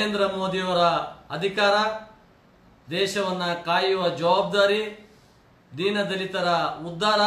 ನರೇಂದ್ರ ಮೋದಿಯವರ ಅಧಿಕಾರ ದೇಶವನ್ನ ಕಾಯುವ ಜವಾಬ್ದಾರಿ ದೀನದಲಿತರ ಉದ್ಧಾರ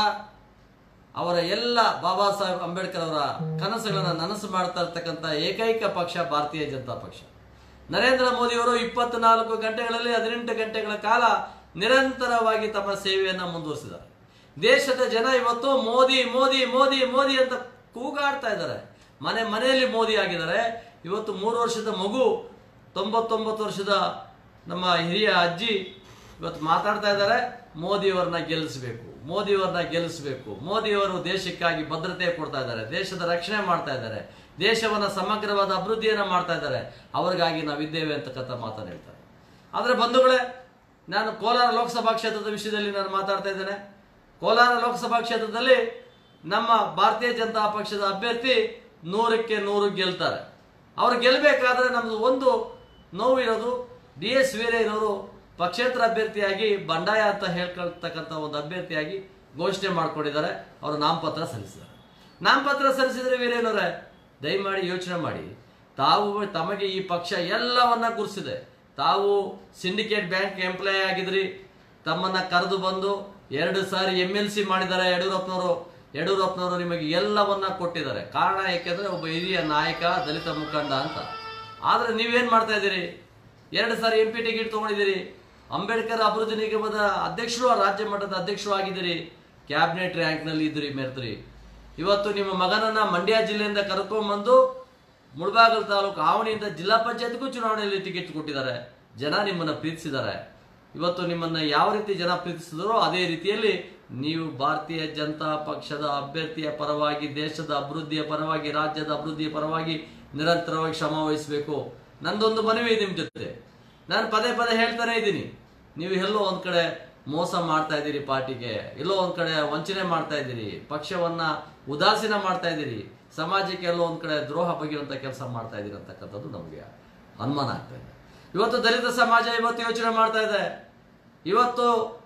ಅವರ ಎಲ್ಲ ಬಾಬಾ ಸಾಹೇಬ್ ಅಂಬೇಡ್ಕರ್ ಅವರ ಕನಸುಗಳನ್ನು ನನಸು ಮಾಡ್ತಾ ಇರ್ತಕ್ಕಂಥ ಏಕೈಕ ಪಕ್ಷ ಭಾರತೀಯ ಜನತಾ ಪಕ್ಷ ನರೇಂದ್ರ ಮೋದಿಯವರು ಇಪ್ಪತ್ನಾಲ್ಕು ಗಂಟೆಗಳಲ್ಲಿ ಹದಿನೆಂಟು ಗಂಟೆಗಳ ಕಾಲ ನಿರಂತರವಾಗಿ ತಮ್ಮ ಸೇವೆಯನ್ನು ಮುಂದುವರಿಸಿದ್ದಾರೆ ದೇಶದ ಜನ ಇವತ್ತು ಮೋದಿ ಮೋದಿ ಮೋದಿ ಮೋದಿ ಅಂತ ಕೂಗಾಡ್ತಾ ಇದ್ದಾರೆ ಮನೆ ಮನೆಯಲ್ಲಿ ಮೋದಿ ಆಗಿದ್ದಾರೆ ಇವತ್ತು ಮೂರು ವರ್ಷದ ಮಗು ತೊಂಬತ್ತೊಂಬತ್ತು ವರ್ಷದ ನಮ್ಮ ಹಿರಿಯ ಅಜ್ಜಿ ಇವತ್ತು ಮಾತಾಡ್ತಾ ಇದ್ದಾರೆ ಮೋದಿಯವರನ್ನ ಗೆಲ್ಲಿಸಬೇಕು ಮೋದಿಯವರನ್ನ ಗೆಲ್ಲಿಸಬೇಕು ಮೋದಿಯವರು ದೇಶಕ್ಕಾಗಿ ಭದ್ರತೆ ಕೊಡ್ತಾ ಇದ್ದಾರೆ ದೇಶದ ರಕ್ಷಣೆ ಮಾಡ್ತಾ ಇದ್ದಾರೆ ದೇಶವನ್ನ ಸಮಗ್ರವಾದ ಅಭಿವೃದ್ಧಿಯನ್ನ ಮಾಡ್ತಾ ಇದ್ದಾರೆ ಅವ್ರಿಗಾಗಿ ನಾವಿದ್ದೇವೆ ಅಂತಕ್ಕಂಥ ಮಾತನ್ನು ಹೇಳ್ತಾರೆ ಆದರೆ ಬಂಧುಗಳೇ ನಾನು ಕೋಲಾರ ಲೋಕಸಭಾ ಕ್ಷೇತ್ರದ ವಿಷಯದಲ್ಲಿ ನಾನು ಮಾತಾಡ್ತಾ ಇದ್ದೇನೆ ಕೋಲಾರ ಲೋಕಸಭಾ ಕ್ಷೇತ್ರದಲ್ಲಿ ನಮ್ಮ ಭಾರತೀಯ ಜನತಾ ಪಕ್ಷದ ಅಭ್ಯರ್ಥಿ ನೂರಕ್ಕೆ ನೂರು ಗೆಲ್ತಾರೆ ಅವ್ರು ಗೆಲ್ಲಬೇಕಾದ್ರೆ ನಮ್ದು ಒಂದು ನೋವಿರೋದು ಡಿ ಎಸ್ ವೀರಯ್ಯನವರು ಪಕ್ಷೇತರ ಅಭ್ಯರ್ಥಿಯಾಗಿ ಬಂಡಾಯ ಅಂತ ಹೇಳ್ಕೊಳ್ತಕ್ಕಂಥ ಒಂದು ಅಭ್ಯರ್ಥಿಯಾಗಿ ಘೋಷಣೆ ಮಾಡ್ಕೊಂಡಿದ್ದಾರೆ ಅವರು ನಾಮಪತ್ರ ಸಲ್ಲಿಸಿದ್ದಾರೆ ನಾಮಪತ್ರ ಸಲ್ಲಿಸಿದ್ರೆ ವೀರೇನವರೇ ದಯಮಾಡಿ ಯೋಚನೆ ಮಾಡಿ ತಾವು ತಮಗೆ ಈ ಪಕ್ಷ ಎಲ್ಲವನ್ನ ಗುರುಸಿದೆ ತಾವು ಸಿಂಡಿಕೇಟ್ ಬ್ಯಾಂಕ್ ಎಂಪ್ಲಾಯ್ ಆಗಿದ್ರಿ ತಮ್ಮನ್ನ ಕರೆದು ಬಂದು ಎರಡು ಸಾರಿ ಎಮ್ ಎಲ್ ಸಿ ಮಾಡಿದ್ದಾರೆ ಯಡಿಯೂರಪ್ಪನವರು ಯಡಿಯೂರಪ್ಪನವರು ನಿಮಗೆ ಎಲ್ಲವನ್ನ ಕೊಟ್ಟಿದ್ದಾರೆ ಕಾರಣ ಏಕೆಂದ್ರೆ ಒಬ್ಬ ಹಿರಿಯ ನಾಯಕ ದಲಿತ ಮುಖಂಡ ಅಂತ ಆದ್ರೆ ನೀವೇನ್ ಮಾಡ್ತಾ ಇದ್ದೀರಿ ಎರಡು ಸಾರಿ ಎಂ ಪಿ ಟಿಕೆಟ್ ತಗೊಂಡಿದ್ದೀರಿ ಅಂಬೇಡ್ಕರ್ ಅಭಿವೃದ್ಧಿ ನಿಗಮದ ಅಧ್ಯಕ್ಷರು ರಾಜ್ಯ ಮಟ್ಟದ ಅಧ್ಯಕ್ಷರು ಆಗಿದ್ದೀರಿ ಕ್ಯಾಬಿನೆಟ್ ರ್ಯಾಂಕ್ನಲ್ಲಿ ಇದ್ರಿ ಮೆರೆದ್ರಿ ಇವತ್ತು ನಿಮ್ಮ ಮಗನನ್ನ ಮಂಡ್ಯ ಜಿಲ್ಲೆಯಿಂದ ಕರ್ಕೊಂಡ್ಬಂದು ಮುಳಬಾಗಲ್ ತಾಲೂಕು ಆವಣಿಯಿಂದ ಜಿಲ್ಲಾ ಪಂಚಾಯತ್ಗೂ ಚುನಾವಣೆಯಲ್ಲಿ ಟಿಕೆಟ್ ಕೊಟ್ಟಿದ್ದಾರೆ ಜನ ನಿಮ್ಮನ್ನ ಪ್ರೀತಿಸಿದ್ದಾರೆ ಇವತ್ತು ನಿಮ್ಮನ್ನ ಯಾವ ರೀತಿ ಜನ ಪ್ರೀತಿಸಿದರೋ ಅದೇ ರೀತಿಯಲ್ಲಿ ನೀವು ಭಾರತೀಯ ಜನತಾ ಪಕ್ಷದ ಅಭ್ಯರ್ಥಿಯ ಪರವಾಗಿ ದೇಶದ ಅಭಿವೃದ್ಧಿಯ ಪರವಾಗಿ ರಾಜ್ಯದ ಅಭಿವೃದ್ಧಿಯ ಪರವಾಗಿ ನಿರಂತರವಾಗಿ ಶ್ರಮ ವಹಿಸಬೇಕು ನಂದೊಂದು ಮನವಿ ನಿಮ್ಮ ಜೊತೆ ನಾನು ಪದೇ ಪದೇ ಹೇಳ್ತಾನೆ ಇದ್ದೀನಿ ನೀವು ಎಲ್ಲೋ ಒಂದ್ ಕಡೆ ಮೋಸ ಮಾಡ್ತಾ ಇದ್ದೀರಿ ಪಾರ್ಟಿಗೆ ಎಲ್ಲೋ ಒಂದ್ ಕಡೆ ವಂಚನೆ ಮಾಡ್ತಾ ಇದ್ದೀರಿ ಪಕ್ಷವನ್ನ ಉದಾಸೀನ ಮಾಡ್ತಾ ಇದ್ದೀರಿ ಸಮಾಜಕ್ಕೆ ಎಲ್ಲೋ ಒಂದ್ ಕಡೆ ದ್ರೋಹ ಬಗೆಯುವಂತ ಕೆಲಸ ಮಾಡ್ತಾ ಇದ್ದೀರಿ ಅಂತಕ್ಕಂಥದ್ದು ನಮಗೆ ಅನುಮಾನ ಆಗ್ತಾ ಇದೆ ಇವತ್ತು ದಲಿತ ಸಮಾಜ ಇವತ್ತು ಯೋಚನೆ ಮಾಡ್ತಾ ಇದೆ ಇವತ್ತು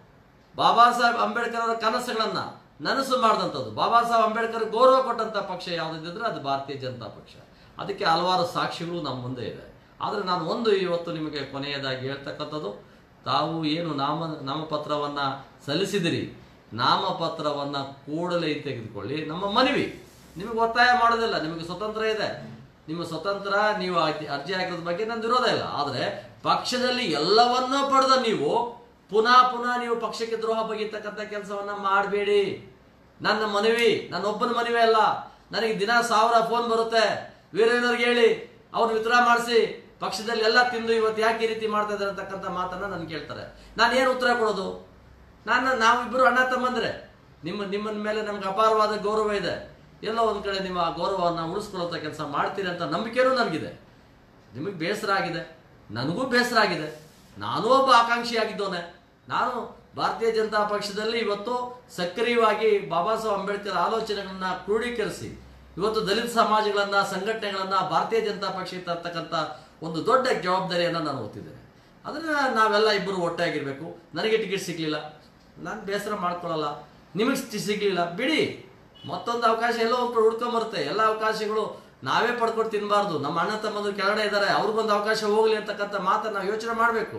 ಬಾಬಾ ಸಾಹೇಬ್ ಅಂಬೇಡ್ಕರ್ ಅವರ ಕನಸುಗಳನ್ನ ನನಸು ಮಾಡಿದಂಥದ್ದು ಬಾಬಾ ಸಾಹೇಬ್ ಅಂಬೇಡ್ಕರ್ ಗೌರವ ಕೊಟ್ಟಂತ ಪಕ್ಷ ಯಾವುದಿದ್ರೆ ಅದು ಭಾರತೀಯ ಜನತಾ ಪಕ್ಷ ಅದಕ್ಕೆ ಹಲವಾರು ಸಾಕ್ಷಿಗಳು ನಮ್ಮ ಮುಂದೆ ಇದೆ ಆದರೆ ನಾನು ಒಂದು ಇವತ್ತು ನಿಮಗೆ ಕೊನೆಯದಾಗಿ ಹೇಳ್ತಕ್ಕಂಥದ್ದು ತಾವು ಏನು ನಾಮ ನಾಮಪತ್ರವನ್ನ ಸಲ್ಲಿಸಿದಿರಿ ನಾಮಪತ್ರವನ್ನ ಕೂಡಲೇ ತೆಗೆದುಕೊಳ್ಳಿ ನಮ್ಮ ಮನವಿ ನಿಮಗೆ ಒತ್ತಾಯ ಮಾಡೋದಿಲ್ಲ ನಿಮಗೆ ಸ್ವತಂತ್ರ ಇದೆ ನಿಮ್ಮ ಸ್ವತಂತ್ರ ನೀವು ಅರ್ಜಿ- ಅರ್ಜಿ ಹಾಕಿರೋದ್ ಬಗ್ಗೆ ನನ್ನ ವಿರೋಧ ಇಲ್ಲ ಆದರೆ ಪಕ್ಷದಲ್ಲಿ ಎಲ್ಲವನ್ನೂ ಪಡೆದ ನೀವು ಪುನಃ ಪುನಃ ನೀವು ಪಕ್ಷಕ್ಕೆ ದ್ರೋಹ ಬಗೆಯತಕ್ಕಂಥ ಕೆಲಸವನ್ನ ಮಾಡಬೇಡಿ ನನ್ನ ಮನವಿ ನನ್ನ ಒಬ್ಬನ ಮನವಿ ಅಲ್ಲ ನನಗೆ ದಿನ ಸಾವಿರ ಫೋನ್ ಬರುತ್ತೆ ವೀರೇಂದ್ರಗೆ ಹೇಳಿ ಅವ್ರು ವಿತ್ಡ್ರಾ ಮಾಡಿಸಿ ಪಕ್ಷದಲ್ಲಿ ಎಲ್ಲ ತಿಂದು ಇವತ್ತು ಯಾಕೆ ಈ ರೀತಿ ಮಾಡ್ತಾ ಇದ್ದಾರೆ ಅಂತಕ್ಕಂಥ ಮಾತನ್ನ ನನ್ಗೆ ಕೇಳ್ತಾರೆ ನಾನು ಏನು ಉತ್ತರ ಕೊಡೋದು ನಾನು ನಾವಿಬ್ಬರು ಅಣ್ಣ ತಮ್ಮಂದ್ರೆ ನಿಮ್ಮ ನಿಮ್ಮ ಮೇಲೆ ನಮ್ಗೆ ಅಪಾರವಾದ ಗೌರವ ಇದೆ ಎಲ್ಲೋ ಒಂದ್ ಕಡೆ ನಿಮ್ಮ ಆ ಗೌರವವನ್ನು ಉಳಿಸ್ಕೊಳ್ಳೋ ಕೆಲಸ ಮಾಡ್ತೀರಿ ಅಂತ ನಂಬಿಕೆನೂ ನನಗಿದೆ ನಿಮಗೆ ಬೇಸರ ಆಗಿದೆ ನನಗೂ ಬೇಸರ ಆಗಿದೆ ನಾನು ಒಬ್ಬ ಆಕಾಂಕ್ಷಿ ಆಗಿದ್ದವನೆ ನಾನು ಭಾರತೀಯ ಜನತಾ ಪಕ್ಷದಲ್ಲಿ ಇವತ್ತು ಸಕ್ರಿಯವಾಗಿ ಬಾಬಾ ಸಾಹೇಬ್ ಅಂಬೇಡ್ಕರ್ ಆಲೋಚನೆಗಳನ್ನ ಕ್ರೋಢೀಕರಿಸಿ ಇವತ್ತು ದಲಿತ ಸಮಾಜಗಳನ್ನ ಸಂಘಟನೆಗಳನ್ನ ಭಾರತೀಯ ಜನತಾ ಪಕ್ಷಕ್ಕೆ ತರ್ತಕ್ಕಂಥ ಒಂದು ದೊಡ್ಡ ಜವಾಬ್ದಾರಿಯನ್ನು ನಾನು ಹೊತ್ತಿದ್ದೇನೆ ಅದನ್ನ ನಾವೆಲ್ಲ ಇಬ್ಬರು ಒಟ್ಟಾಗಿರ್ಬೇಕು ನನಗೆ ಟಿಕೆಟ್ ಸಿಗ್ಲಿಲ್ಲ ನಾನು ಬೇಸರ ಮಾಡ್ಕೊಳ್ಳಲ್ಲ ನಿಮಗೆ ಸಿಗ್ಲಿಲ್ಲ ಬಿಡಿ ಮತ್ತೊಂದು ಅವಕಾಶ ಎಲ್ಲೋ ಒಬ್ಬರು ಹುಡ್ಕೊಂಬರುತ್ತೆ ಎಲ್ಲ ಅವಕಾಶಗಳು ನಾವೇ ಪಡ್ಕೊಂಡು ತಿನ್ನಬಾರ್ದು ನಮ್ಮ ಅಣ್ಣ ತಮ್ಮಂದ್ರು ಕೆಳಗಡೆ ಇದ್ದಾರೆ ಅವ್ರಿಗೊಂದು ಅವಕಾಶ ಹೋಗ್ಲಿ ಅಂತಕ್ಕಂಥ ಮಾತನ್ನ ನಾವು ಯೋಚನೆ ಮಾಡಬೇಕು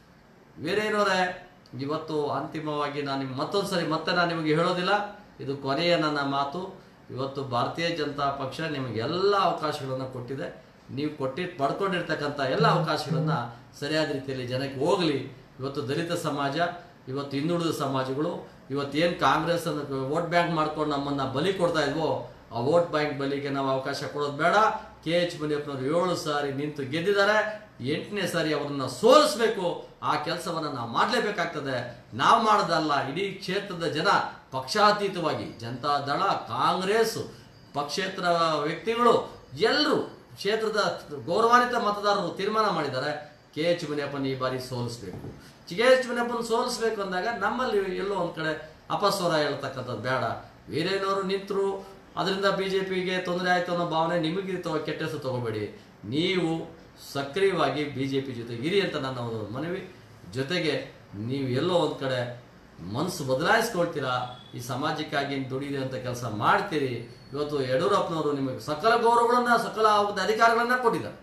ವೀರೇನವರೇ ಇವತ್ತು ಅಂತಿಮವಾಗಿ ನಾನು ನಿಮ್ಗೆ ಮತ್ತೊಂದು ಸರಿ ಮತ್ತೆ ನಾನು ನಿಮಗೆ ಹೇಳೋದಿಲ್ಲ ಇದು ಕೊನೆಯ ನನ್ನ ಮಾತು ಇವತ್ತು ಭಾರತೀಯ ಜನತಾ ಪಕ್ಷ ನಿಮಗೆ ಎಲ್ಲ ಅವಕಾಶಗಳನ್ನು ಕೊಟ್ಟಿದೆ ನೀವು ಕೊಟ್ಟಿ ಪಡ್ಕೊಂಡಿರ್ತಕ್ಕಂಥ ಎಲ್ಲ ಅವಕಾಶಗಳನ್ನು ಸರಿಯಾದ ರೀತಿಯಲ್ಲಿ ಜನಕ್ಕೆ ಹೋಗಲಿ ಇವತ್ತು ದಲಿತ ಸಮಾಜ ಇವತ್ತು ಹಿಂದುಳಿದ ಸಮಾಜಗಳು ಇವತ್ತೇನು ಕಾಂಗ್ರೆಸ್ ಅನ್ನು ವೋಟ್ ಬ್ಯಾಂಕ್ ಮಾಡ್ಕೊಂಡು ನಮ್ಮನ್ನ ಬಲಿ ಕೊಡ್ತಾ ಇದ್ವೋ ಆ ವೋಟ್ ಬ್ಯಾಂಕ್ ಬಲಿಗೆ ನಾವು ಅವಕಾಶ ಕೊಡೋದು ಬೇಡ ಕೆ ಎಚ್ ಮುನಿಯಪ್ಪನವರು ಏಳು ಸಾರಿ ನಿಂತು ಗೆದ್ದಿದ್ದಾರೆ ಎಂಟನೇ ಸಾರಿ ಅವರನ್ನ ಸೋಲಿಸಬೇಕು ಆ ಕೆಲಸವನ್ನ ನಾವು ಮಾಡಲೇಬೇಕಾಗ್ತದೆ ನಾವು ಮಾಡೋದಲ್ಲ ಇಡೀ ಕ್ಷೇತ್ರದ ಜನ ಪಕ್ಷಾತೀತವಾಗಿ ಜನತಾ ದಳ ಕಾಂಗ್ರೆಸ್ ಪಕ್ಷೇತರ ವ್ಯಕ್ತಿಗಳು ಎಲ್ಲರೂ ಕ್ಷೇತ್ರದ ಗೌರವಾನ್ವಿತ ಮತದಾರರು ತೀರ್ಮಾನ ಮಾಡಿದ್ದಾರೆ ಕೆ ಎಚ್ ಮುನಿಯಪ್ಪನ ಈ ಬಾರಿ ಸೋಲಿಸಬೇಕು ಕೆ ಎಚ್ ಮುನಿಯಪ್ಪನ ಸೋಲಿಸಬೇಕು ಅಂದಾಗ ನಮ್ಮಲ್ಲಿ ಎಲ್ಲೋ ಒಂದ್ ಕಡೆ ಅಪಸ್ವರ ಹೇಳ್ತಕ್ಕಂಥದ್ದು ಬೇಡ ವೀರೇನವರು ನಿಂತರು ಅದರಿಂದ ಬಿಜೆಪಿಗೆ ತೊಂದರೆ ಆಯ್ತು ಅನ್ನೋ ಭಾವನೆ ನಿಮಗೆ ತಗೋ ಕೆಟ್ಟ ಹೆಸರು ತಗೋಬೇಡಿ ನೀವು ಸಕ್ರಿಯವಾಗಿ ಬಿಜೆಪಿ ಜೊತೆಗೆ ಇರಿ ಅಂತ ನನ್ನ ಒಂದು ಮನವಿ ಜೊತೆಗೆ ನೀವು ಎಲ್ಲೋ ಒಂದ್ ಕಡೆ ಮನಸ್ಸು ಬದಲಾಯಿಸ್ಕೊಳ್ತೀರಾ ಈ ಸಮಾಜಕ್ಕಾಗಿ ದುಡಿಯುವಂಥ ಕೆಲಸ ಮಾಡ್ತೀರಿ ಇವತ್ತು ಯಡಿಯೂರಪ್ಪನವರು ನಿಮಗೆ ಸಕಲ ಗೌರವಗಳನ್ನ ಸಕಲ ಒಂದು ಅಧಿಕಾರಗಳನ್ನ ಕೊಟ್ಟಿದ್ದಾರೆ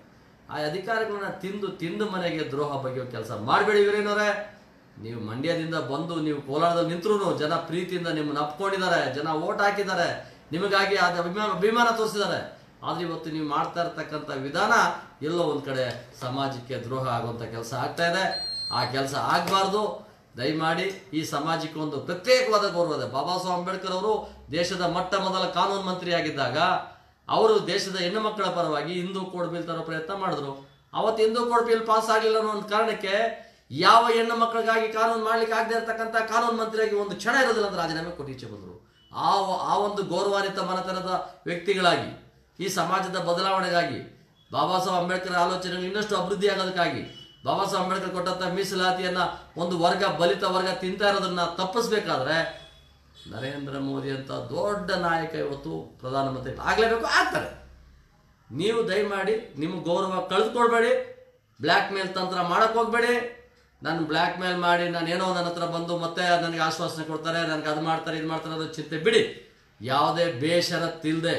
ಆ ಅಧಿಕಾರಿಗಳನ್ನ ತಿಂದು ತಿಂದು ಮನೆಗೆ ದ್ರೋಹ ಬಗೆಯೋ ಕೆಲಸ ಮಾಡಬೇಡಿ ವೀರೇನವರೇ ನೀವು ಮಂಡ್ಯದಿಂದ ಬಂದು ನೀವು ಕೋಲಾರದಲ್ಲಿ ನಿಂತ್ರು ಜನ ಪ್ರೀತಿಯಿಂದ ನಿಮ್ಮನ್ನ ಅಪ್ಕೊಂಡಿದ್ದಾರೆ ಜನ ಓಟ್ ಹಾಕಿದ್ದಾರೆ ನಿಮಗಾಗಿ ಅದು ಅಭಿಮಾನ ಅಭಿಮಾನ ತೋರಿಸಿದ್ದಾರೆ ಆದ್ರೆ ಇವತ್ತು ನೀವು ಮಾಡ್ತಾ ಇರ್ತಕ್ಕಂಥ ವಿಧಾನ ಎಲ್ಲೋ ಒಂದ್ ಕಡೆ ಸಮಾಜಕ್ಕೆ ದ್ರೋಹ ಆಗುವಂತ ಕೆಲಸ ಆಗ್ತಾ ಇದೆ ಆ ಕೆಲಸ ಆಗಬಾರ್ದು ದಯಮಾಡಿ ಈ ಸಮಾಜಕ್ಕೆ ಒಂದು ಪ್ರತ್ಯೇಕವಾದ ಗೌರವ ಇದೆ ಬಾಬಾ ಸಾಹೇಬ್ ಅಂಬೇಡ್ಕರ್ ಅವರು ದೇಶದ ಮೊಟ್ಟ ಮೊದಲ ಕಾನೂನು ಮಂತ್ರಿಯಾಗಿದ್ದಾಗ ಅವರು ದೇಶದ ಹೆಣ್ಣು ಮಕ್ಕಳ ಪರವಾಗಿ ಹಿಂದೂ ಕೋಡ್ ಬಿಲ್ ತರೋ ಪ್ರಯತ್ನ ಮಾಡಿದ್ರು ಅವತ್ತು ಹಿಂದೂ ಕೋಡ್ ಬಿಲ್ ಪಾಸ್ ಆಗಲಿಲ್ಲ ಅನ್ನೋ ಒಂದು ಕಾರಣಕ್ಕೆ ಯಾವ ಹೆಣ್ಣು ಮಕ್ಕಳಿಗಾಗಿ ಕಾನೂನು ಮಾಡ್ಲಿಕ್ಕೆ ಆಗದೆ ಇರತಕ್ಕಂಥ ಕಾನೂನು ಮಂತ್ರಿಯಾಗಿ ಒಂದು ಕ್ಷಣ ಇರೋದಿಲ್ಲ ಅಂತ ರಾಜೀನಾಮೆ ಕೊಟ್ಟು ಈಚೆ ಬಂದರು ಆ ಆ ಒಂದು ಗೌರವಾನ್ವಿತ ಮನತನದ ವ್ಯಕ್ತಿಗಳಾಗಿ ಈ ಸಮಾಜದ ಬದಲಾವಣೆಗಾಗಿ ಬಾಬಾ ಸಾಹೇಬ್ ಅಂಬೇಡ್ಕರ್ ಆಲೋಚನೆಗಳು ಇನ್ನಷ್ಟು ಅಭಿವೃದ್ಧಿ ಆಗೋದಕ್ಕಾಗಿ ಬಾಬಾ ಸಾಹೇಬ್ ಅಂಬೇಡ್ಕರ್ ಕೊಟ್ಟಂತ ಮೀಸಲಾತಿಯನ್ನ ಒಂದು ವರ್ಗ ಬಲಿತ ವರ್ಗ ತಿಂತಾ ಇರೋದನ್ನ ತಪ್ಪಿಸ್ಬೇಕಾದ್ರೆ ನರೇಂದ್ರ ಮೋದಿ ಅಂತ ದೊಡ್ಡ ನಾಯಕ ಇವತ್ತು ಪ್ರಧಾನಮಂತ್ರಿ ಆಗ್ಲೇಬೇಕು ಆಗ್ತಾರೆ ನೀವು ದಯಮಾಡಿ ನಿಮ್ಮ ಗೌರವ ಕಳೆದುಕೊಳ್ಬೇಡಿ ಬ್ಲ್ಯಾಕ್ ಮೇಲ್ ತಂತ್ರ ಮಾಡಕ್ ಹೋಗ್ಬೇಡಿ ನಾನು ಬ್ಲ್ಯಾಕ್ ಮೇಲ್ ಮಾಡಿ ನಾನು ಏನೋ ನನ್ನ ಹತ್ರ ಬಂದು ಮತ್ತೆ ನನಗೆ ಆಶ್ವಾಸನೆ ಕೊಡ್ತಾರೆ ನನಗೆ ಅದು ಮಾಡ್ತಾರೆ ಇದು ಮಾಡ್ತಾರೆ ಅನ್ನೋ ಚಿಂತೆ ಬಿಡಿ ಯಾವುದೇ ಬೇಷರತ್ತಿಲ್ಲದೆ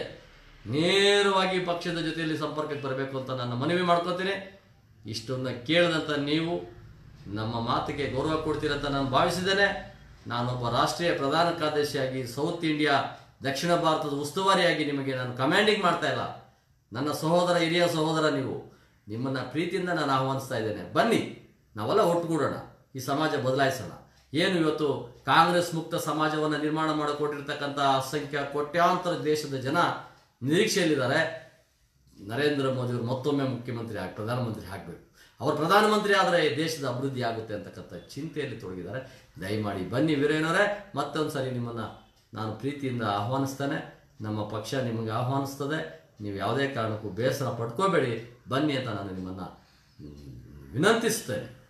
ನೇರವಾಗಿ ಪಕ್ಷದ ಜೊತೆಯಲ್ಲಿ ಸಂಪರ್ಕಕ್ಕೆ ಬರಬೇಕು ಅಂತ ನಾನು ಮನವಿ ಮಾಡ್ಕೊತೀನಿ ಇಷ್ಟನ್ನ ಕೇಳಿದಂಥ ನೀವು ನಮ್ಮ ಮಾತಿಗೆ ಗೌರವ ಕೊಡ್ತೀರಂತ ನಾನು ಭಾವಿಸಿದ್ದೇನೆ ನಾನೊಬ್ಬ ರಾಷ್ಟ್ರೀಯ ಪ್ರಧಾನ ಕಾರ್ಯದರ್ಶಿಯಾಗಿ ಸೌತ್ ಇಂಡಿಯಾ ದಕ್ಷಿಣ ಭಾರತದ ಉಸ್ತುವಾರಿಯಾಗಿ ನಿಮಗೆ ನಾನು ಕಮಾಂಡಿಂಗ್ ಮಾಡ್ತಾ ಇಲ್ಲ ನನ್ನ ಸಹೋದರ ಹಿರಿಯ ಸಹೋದರ ನೀವು ನಿಮ್ಮನ್ನ ಪ್ರೀತಿಯಿಂದ ನಾನು ಆಹ್ವಾನಿಸ್ತಾ ಇದ್ದೇನೆ ಬನ್ನಿ ನಾವೆಲ್ಲ ಒಟ್ಟುಗೂಡೋಣ ಈ ಸಮಾಜ ಬದಲಾಯಿಸೋಣ ಏನು ಇವತ್ತು ಕಾಂಗ್ರೆಸ್ ಮುಕ್ತ ಸಮಾಜವನ್ನು ನಿರ್ಮಾಣ ಮಾಡಿಕೊಟ್ಟಿರ್ತಕ್ಕಂಥ ಅಸಂಖ್ಯ ಕೋಟ್ಯಾಂತರ ದೇಶದ ಜನ ನಿರೀಕ್ಷೆಯಲ್ಲಿದ್ದಾರೆ ನರೇಂದ್ರ ಮೋದಿ ಅವರು ಮತ್ತೊಮ್ಮೆ ಮುಖ್ಯಮಂತ್ರಿ ಆಗಿ ಪ್ರಧಾನಮಂತ್ರಿ ಆಗಬೇಕು ಅವರು ಪ್ರಧಾನಮಂತ್ರಿ ಆದರೆ ದೇಶದ ಅಭಿವೃದ್ಧಿ ಆಗುತ್ತೆ ಅಂತಕ್ಕಂಥ ಚಿಂತೆಯಲ್ಲಿ ತೊಡಗಿದ್ದಾರೆ ದಯಮಾಡಿ ಬನ್ನಿ ವೀರೇನವರೇ ಮತ್ತೊಂದು ಸರಿ ನಿಮ್ಮನ್ನು ನಾನು ಪ್ರೀತಿಯಿಂದ ಆಹ್ವಾನಿಸ್ತೇನೆ ನಮ್ಮ ಪಕ್ಷ ನಿಮಗೆ ಆಹ್ವಾನಿಸ್ತದೆ ನೀವು ಯಾವುದೇ ಕಾರಣಕ್ಕೂ ಬೇಸರ ಪಡ್ಕೋಬೇಡಿ ಬನ್ನಿ ಅಂತ ನಾನು ನಿಮ್ಮನ್ನು ವಿನಂತಿಸ್ತೇನೆ